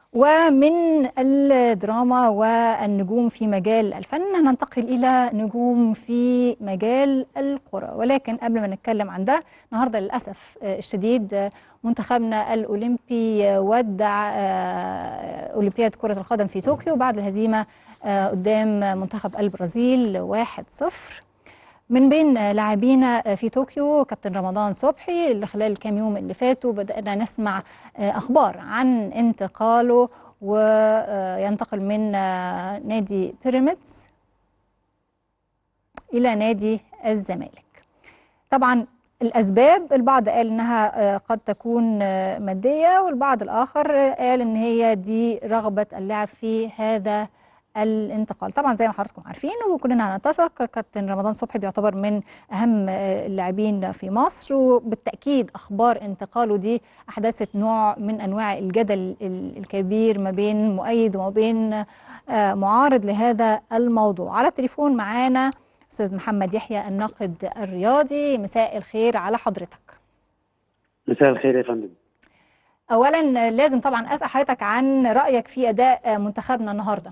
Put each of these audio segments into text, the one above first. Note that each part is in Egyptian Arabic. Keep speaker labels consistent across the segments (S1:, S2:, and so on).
S1: ومن الدراما والنجوم في مجال الفن هننتقل إلى نجوم في مجال القرى ولكن قبل ما نتكلم عن ده النهاردة للأسف الشديد منتخبنا الأولمبي ودع أولمبياد كرة القدم في طوكيو بعد الهزيمة قدام منتخب البرازيل 1-0 من بين لاعبينا في طوكيو كابتن رمضان صبحي اللي خلال الكام يوم اللي فاتوا بدأنا نسمع أخبار عن انتقاله وينتقل من نادي بيراميدز إلى نادي الزمالك طبعا الأسباب البعض قال إنها قد تكون مادية والبعض الآخر قال إن هي دي رغبة اللاعب في هذا الانتقال طبعا زي ما حضراتكم عارفين وكلنا هنتفق كابتن رمضان صبحي بيعتبر من اهم اللاعبين في مصر وبالتاكيد اخبار انتقاله دي احدثت نوع من انواع الجدل الكبير ما بين مؤيد وما بين معارض لهذا الموضوع على التليفون معانا استاذ محمد يحيى الناقد الرياضي مساء الخير على حضرتك
S2: مساء الخير يا فندم
S1: اولا لازم طبعا اسال حضرتك عن رايك في اداء منتخبنا النهارده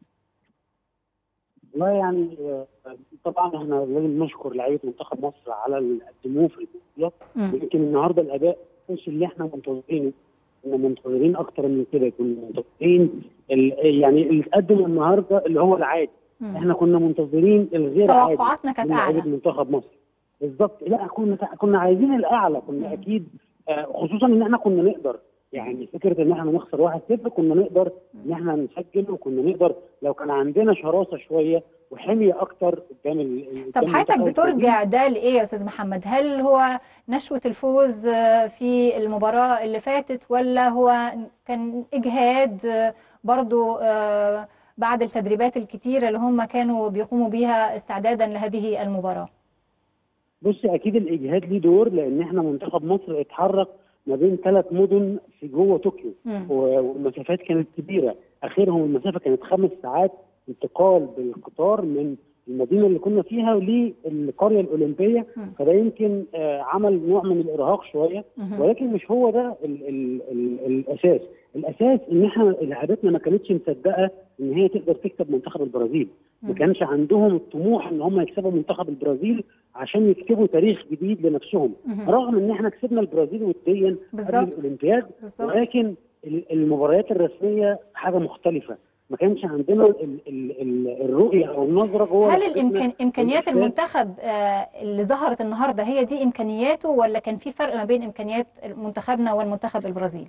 S2: والله يعني طبعا احنا لازم نشكر لعيبه منتخب مصر على اللي قدموه في البطولات يمكن النهارده الاداء مش اللي احنا منتظرينه كنا منتظرين اكتر من كده كنا منتظرين يعني اللي اتقدم النهارده اللي هو العادي مم. احنا كنا منتظرين الغير عادي
S1: توقعاتنا كانت اعلى
S2: منتخب مصر بالظبط لا كنا كنا عايزين الاعلى كنا مم. اكيد خصوصا ان احنا كنا نقدر يعني فكره ان احنا نخسر 1-0 كنا نقدر ان احنا نسجل وكنا نقدر لو كان عندنا شراسه شويه وحميه اكتر قدام ال
S1: طب حضرتك بترجع ده لايه يا استاذ محمد؟ هل هو نشوه الفوز في المباراه اللي فاتت ولا هو كان اجهاد برضو بعد التدريبات الكتيره اللي هم كانوا بيقوموا بيها استعدادا لهذه المباراه؟
S2: بصي اكيد الاجهاد ليه دور لان احنا منتخب مصر اتحرك ما بين ثلاث مدن في جوه طوكيو والمسافات كانت كبيره اخرهم المسافه كانت خمس ساعات انتقال بالقطار من المدينه اللي كنا فيها للقريه الاولمبيه فده يمكن آه عمل نوع من الارهاق شويه ولكن مش هو ده ال ال ال الاساس الاساس ان احنا لعيبتنا ما كانتش مصدقه ان هي تقدر تكسب منتخب البرازيل ما كانش عندهم الطموح ان هم يكسبوا منتخب البرازيل عشان يكتبوا تاريخ جديد لنفسهم رغم ان احنا كسبنا البرازيل وديا قبل الاولمبياد ولكن المباريات الرسميه حاجه مختلفه ما كانش عندنا ال ال ال الرؤيه او النظره جوه
S1: هل الامكان امكانيات المنتخب آه اللي ظهرت النهارده هي دي امكانياته ولا كان في فرق ما بين امكانيات منتخبنا والمنتخب البرازيلي؟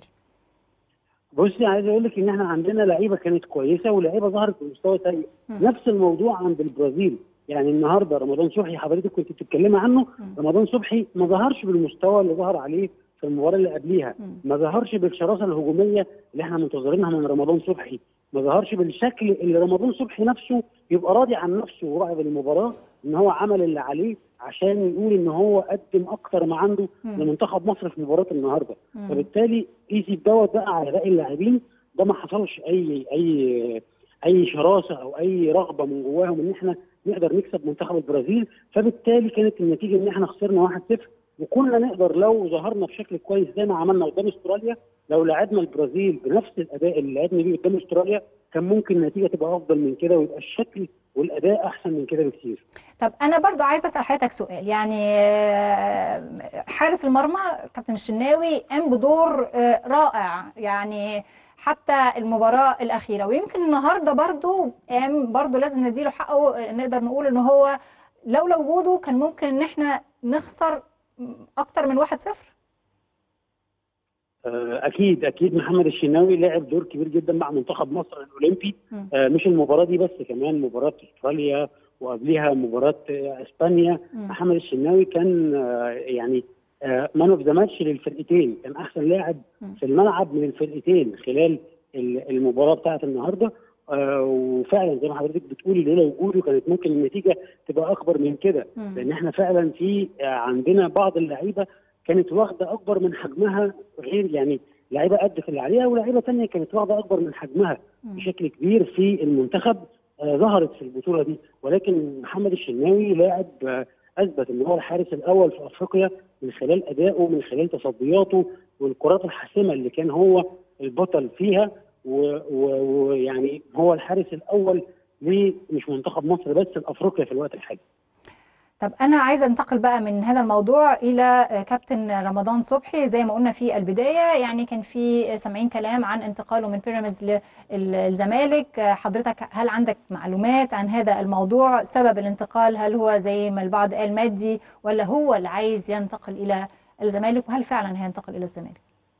S2: بصي عايز اقول لك ان احنا عندنا لعيبه كانت كويسه ولاعيبه ظهرت بمستوى سيء نفس الموضوع عند البرازيل يعني النهارده رمضان صبحي حضرتك كنت بتتكلمي عنه م. رمضان صبحي ما ظهرش بالمستوى اللي ظهر عليه في المباراه اللي قبليها ما ظهرش بالشراسه الهجوميه اللي احنا منتظرينها من رمضان صبحي ما ظهرش بالشكل اللي رمضان صبحي نفسه يبقى راضي عن نفسه وراعي بالمباراه ان هو عمل اللي عليه عشان يقول ان هو قدم اكتر ما عنده لمنتخب مصر في مباراه النهارده مم. فبالتالي قيسي دوت بقى على باقي اللاعبين ده ما حصلش اي اي اي شراسه او اي رغبه من جواهم ان احنا نقدر نكسب منتخب البرازيل فبالتالي كانت النتيجه ان احنا خسرنا 1-0 وكنا نقدر لو ظهرنا بشكل كويس زي ما عملنا قدام استراليا لو لعبنا البرازيل بنفس الاداء اللي لعبنا بيه قدام استراليا كان ممكن النتيجه تبقى افضل من كده ويبقى الشكل والاداء احسن من كده بكتير.
S1: طب انا برضو عايزه اسال حضرتك سؤال يعني حارس المرمى كابتن الشناوي قام بدور رائع يعني حتى المباراه الاخيره ويمكن النهارده برضو قام برضو لازم نديله حقه نقدر نقول ان هو لولا وجوده كان ممكن ان احنا نخسر اكتر من 1-0
S2: اكيد اكيد محمد الشناوي لعب دور كبير جدا مع منتخب مصر الاولمبي آه مش المباراه دي بس كمان مباراه استراليا وقبلها مباراه اسبانيا م. محمد الشناوي كان آه يعني مان اوف ذا ماتش للفرقتين كان احسن لاعب في الملعب من الفرقتين خلال المباراه بتاعه النهارده آه وفعلا زي ما حضرتك بتقولي لولا وجوده كانت ممكن النتيجه تبقى اكبر من كده لان احنا فعلا في عندنا بعض اللعيبه كانت واخده اكبر من حجمها غير يعني لعيبه قدت اللي عليها ولاعيبه ثانيه كانت واخده اكبر من حجمها بشكل كبير في المنتخب آه ظهرت في البطوله دي ولكن محمد الشناوي لاعب آه اثبت ان هو الحارس الاول في افريقيا من خلال ادائه من خلال تصدياته والكرات الحاسمه اللي كان هو البطل فيها ويعني هو الحارس الاول مش منتخب مصر بس لافريقيا في الوقت الحالي.
S1: طب انا عايزه انتقل بقى من هذا الموضوع الى كابتن رمضان صبحي زي ما قلنا في البدايه يعني كان في سامعين كلام عن انتقاله من بيراميدز للزمالك حضرتك هل عندك معلومات عن هذا الموضوع سبب الانتقال هل هو زي ما البعض قال مادي ولا هو اللي عايز ينتقل الى الزمالك وهل فعلا هينتقل الى الزمالك؟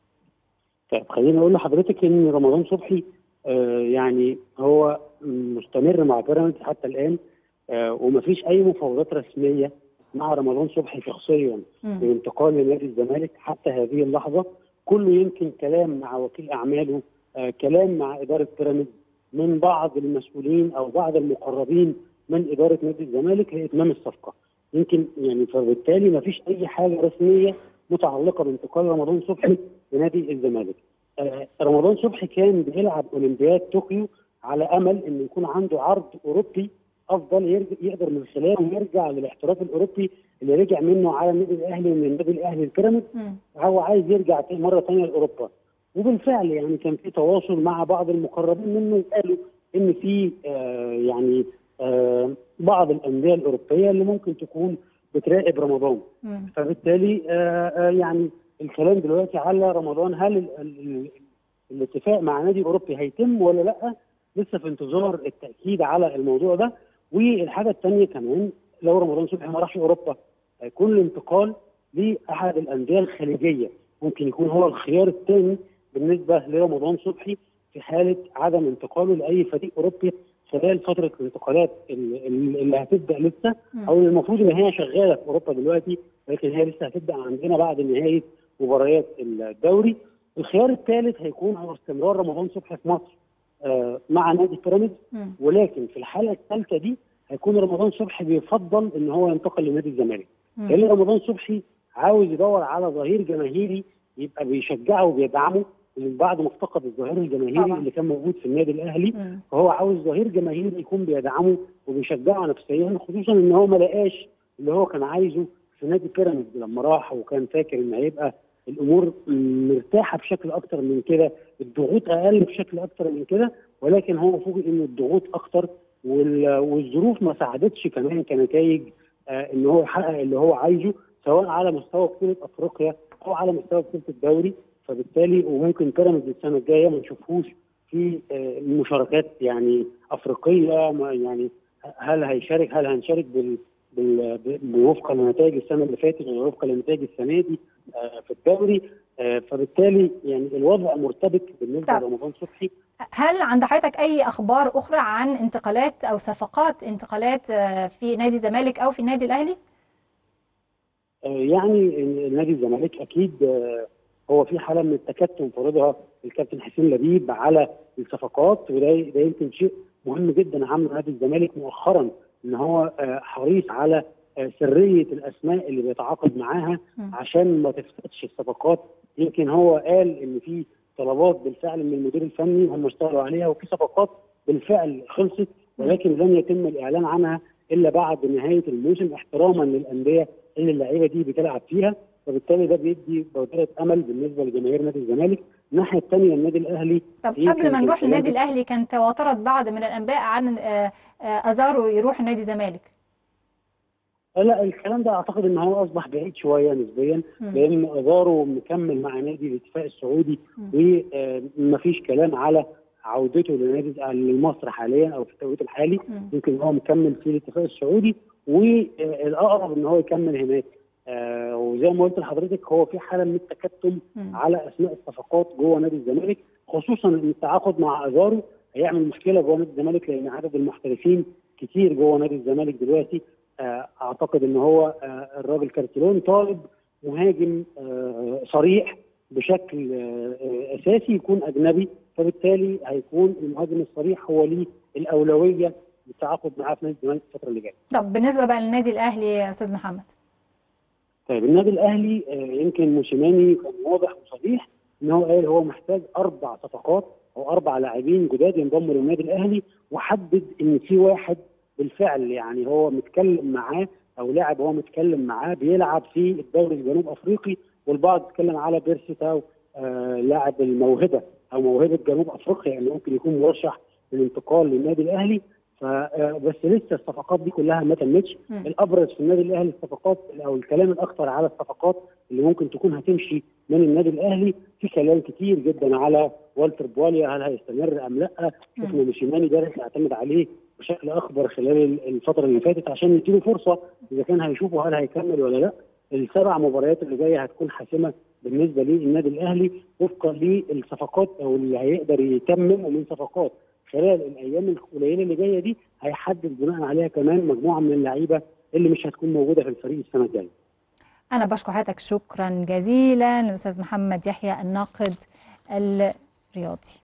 S2: طيب خليني اقول لحضرتك ان رمضان صبحي آه يعني هو مستمر مع بيراميدز حتى الان آه ومفيش اي مفاوضات رسميه مع رمضان صبحي شخصيا للانتقال لنادي الزمالك حتى هذه اللحظه كله يمكن كلام مع وكيل اعماله آه كلام مع اداره بيراميدز من بعض المسؤولين او بعض المقربين من اداره نادي الزمالك لاتمام الصفقه يمكن يعني فبالتالي مفيش اي حاجه رسميه متعلقه بانتقال رمضان صبحي لنادي الزمالك. آه رمضان صبحي كان بيلعب اولمبياد طوكيو على امل ان يكون عنده عرض اوروبي افضل يقدر من خلاله يرجع للاحتراف الاوروبي اللي رجع منه على النادي الاهلي ومن النادي الاهلي البيراميدز هو عايز يرجع مره ثانيه لاوروبا وبالفعل يعني كان في تواصل مع بعض المقربين منه قالوا ان في آه يعني آه بعض الانديه الاوروبيه اللي ممكن تكون بتراقب رمضان
S1: مم.
S2: فبالتالي آه آه يعني الكلام دلوقتي على رمضان هل ال ال الاتفاق مع نادي اوروبي هيتم ولا لا لسه في انتظار التاكيد على الموضوع ده والحاجه الثانيه كمان لو رمضان صبحي ما راحش اوروبا هيكون الانتقال لاحد الانديه الخليجيه ممكن يكون هو الخيار الثاني بالنسبه لرمضان صبحي في حاله عدم انتقاله لاي فريق اوروبي خلال فتره الانتقالات اللي, اللي هتبدا لسه او المفروض ان هي شغاله في اوروبا دلوقتي ولكن هي لسه هتبدا عندنا بعد نهايه مباريات الدوري. الخيار الثالث هيكون هو استمرار رمضان صبحي في مصر آه مع نادي بيراميدز ولكن في الحاله الثالثه دي هيكون رمضان صبحي بيفضل ان هو ينتقل لنادي الزمالك. لان رمضان صبحي عاوز يدور على ظهير جماهيري يبقى بيشجعه وبيدعمه من بعد ما افتقد الظهير الجماهيري
S1: طبعا.
S2: اللي كان موجود في النادي الاهلي
S1: مم.
S2: فهو عاوز ظهير جماهيري يكون بيدعمه وبيشجعه نفسيا خصوصا ان هو ما لقاش اللي هو كان عايزه في نادي بيراميدز لما راح وكان فاكر ان هيبقى الامور مرتاحه بشكل اكتر من كده الضغوط اقل بشكل اكتر من كده ولكن هو فوجئ ان الضغوط اكتر وال- والظروف ما ساعدتش كمان كنتائج آه ان هو يحقق اللي هو عايزه سواء على مستوى بطوله افريقيا او على مستوى بطوله الدوري فبالتالي وممكن بيراميدز السنه الجايه ما نشوفوش في آه، مشاركات يعني افريقيه ما يعني هل هيشارك هل هنشارك بال بال- ب- وفقا لنتائج السنه اللي فاتت ولا وفقا لنتائج السنه دي آه، في الدوري آه، فبالتالي يعني الوضع مرتبك بالنسبه
S1: طب.
S2: لرمضان صبحي
S1: هل عند حضرتك اي اخبار اخرى عن انتقالات او صفقات انتقالات آه، في نادي الزمالك او في النادي الاهلي؟
S2: آه، يعني إن نادي الزمالك اكيد آه، هو في حاله من التكتم فرضها الكابتن حسين لبيب على الصفقات وده ده يمكن شيء مهم جدا عمله نادي الزمالك مؤخرا ان هو آه، حريص على آه، سريه الاسماء اللي بيتعاقد معاها
S1: مم.
S2: عشان ما تفسدش الصفقات يمكن هو قال ان في طلبات بالفعل من المدير الفني هم اشتغلوا عليها وفي صفقات بالفعل خلصت ولكن لم يتم الاعلان عنها الا بعد نهايه الموسم احتراما للانديه اللي اللعيبه دي بتلعب فيها فبالتالي ده بيدي بودره امل بالنسبه لجماهير نادي الزمالك الناحيه الثانيه النادي الاهلي
S1: طب
S2: يمكن
S1: قبل ما
S2: في
S1: نروح
S2: الكلام
S1: للنادي
S2: ده-
S1: الاهلي كان تواترت بعض من الانباء عن آه، آه، ازارو يروح نادي الزمالك
S2: لا الكلام ده اعتقد ان هو اصبح بعيد شويه نسبيا
S1: مم.
S2: لان اداره مكمل مع نادي الاتفاق السعودي
S1: مم.
S2: ومفيش كلام على عودته لنادي لمصر حاليا او في التوقيت الحالي
S1: مم.
S2: يمكن هو مكمل في الاتفاق السعودي والاقرب ان هو يكمل هناك آه، وزي ما قلت لحضرتك هو في حاله من التكتم
S1: مم.
S2: على اسماء الصفقات جوه نادي الزمالك خصوصا ان التعاقد مع ازارو هيعمل مشكله جوه نادي الزمالك لان عدد المحترفين كتير جوه نادي الزمالك دلوقتي آه، اعتقد ان هو آه، الراجل كارتيرون طالب مهاجم آه، صريح بشكل آه، آه، اساسي يكون اجنبي فبالتالي هيكون المهاجم الصريح هو ليه الاولويه بالتعاقد معاه في نادي الزمالك الفتره اللي جايه.
S1: طب بالنسبه بقى للنادي الاهلي يا استاذ محمد
S2: طيب النادي الاهلي آه، يمكن موسيماني كان واضح وصريح ان هو قال هو محتاج اربع صفقات او اربع لاعبين جداد ينضموا للنادي الاهلي وحدد ان في واحد بالفعل يعني هو متكلم معاه او لاعب هو متكلم معاه بيلعب في الدوري الجنوب افريقي والبعض اتكلم على بيرسي تاو آه لاعب الموهبه او موهبه جنوب افريقيا اللي ممكن يكون مرشح للانتقال للنادي الاهلي فبس لسه الصفقات دي كلها ما تمتش الابرز في النادي الاهلي الصفقات او الكلام الاكثر على الصفقات اللي ممكن تكون هتمشي من النادي الاهلي في كلام كتير جدا على والتر بواليا هل هيستمر ام لا شفنا موسيماني دارس يعتمد عليه بشكل اكبر خلال الفتره اللي فاتت عشان نديله فرصه اذا كان هيشوفه هل هيكمل ولا لا السبع مباريات اللي جايه هتكون حاسمه بالنسبه للنادي الاهلي وفقا للصفقات او اللي هيقدر يتمم من صفقات خلال الايام القليله اللي جايه دي هيحدد بناء عليها كمان مجموعه من اللعيبه اللي مش هتكون موجوده في الفريق السنه الجايه.
S1: انا بشكر حضرتك شكرا جزيلا للاستاذ محمد يحيى الناقد الرياضي.